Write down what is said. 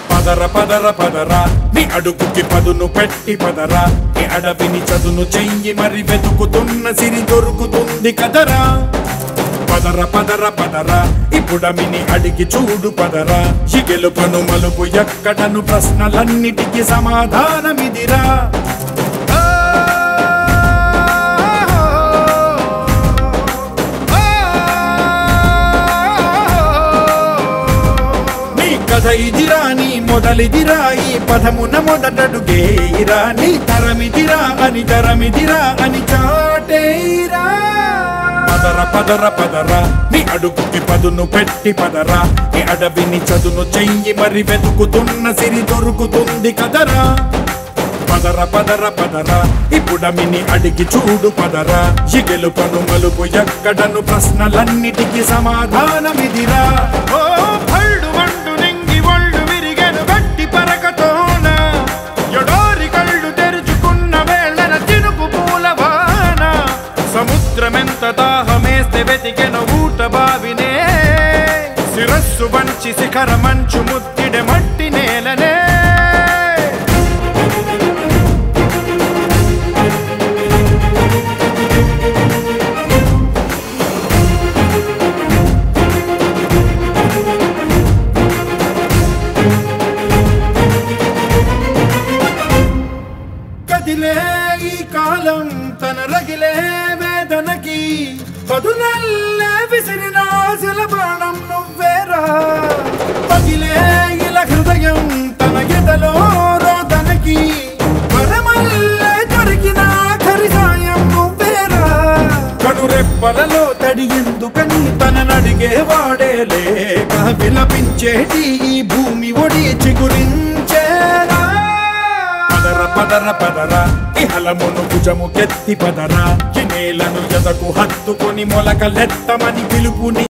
పదర పదర పదరా నీ అడుగుకి పదును పెట్టి పదరా నీ అడవిని చదును చెయ్యి మరి వెతుకుతున్న సిరి దొరుకుతుంది కదరా పదర పదర పదరా ఇప్పుడమిని అడిగి చూడు పదరా ఈ గెలుపను మలుపు ఎక్కడను ప్రశ్నలన్నిటికీ సమాధానమిదిరా నీ కథ ఇదిరా నీ మొదలిదిరా ఈ పదమున మొదటడుగేరా నీ తరమిదిరా అని తరమిదిరా అని చాటేరా పదర పదర పదరా నీ అడుగుకి పదును పెట్టి పదరా నీ అడవిని చదును చెయ్యి మరి వెతుకుతున్న సిరి దొరుకుతుంది కదరా పదర పదర పదరా ఇప్పుడమిని అడిగి చూడు పదరా ఈ గెలుపను మలుపు ఎక్కడను ప్రశ్నలన్నిటికీ సమాధానమిదిరా ఓ భళ్ళు వండు నింగి ఒళ్ళు విరిగెను గట్టి పరకతోన ఎడోరి కళ్ళు తెరుచుకున్న వేళన తినుకు పూలవాన సముద్రమెంత దాహమేస్తే వెతికెను ఊట బావినే శిరస్సు వంచి శిఖర మంచు ముద్దిడె మట్టి నేలనే కదిలే ఈ కాలం తన రగిలే వేదనకి పదునల్లే విసిరిన ఆశల బాణం నువ్వేరా పగిలే ఇలా హృదయం తన ఎదలో రోదనకి పరమల్లే దొరికిన ఆఖరి సాయం నువ్వేరా కనురెప్పలలో తడి ఎందుకని తన నడిగే వాడే లేక విలపించేటి ఈ భూమి ఒడి చిగురించేరా పదర పదర పదర ఇహలమును భుజము కెత్తి పదరా ఈ నేలను ఎదకు హత్తుకొని మొలకలెత్తమని పిలుపుని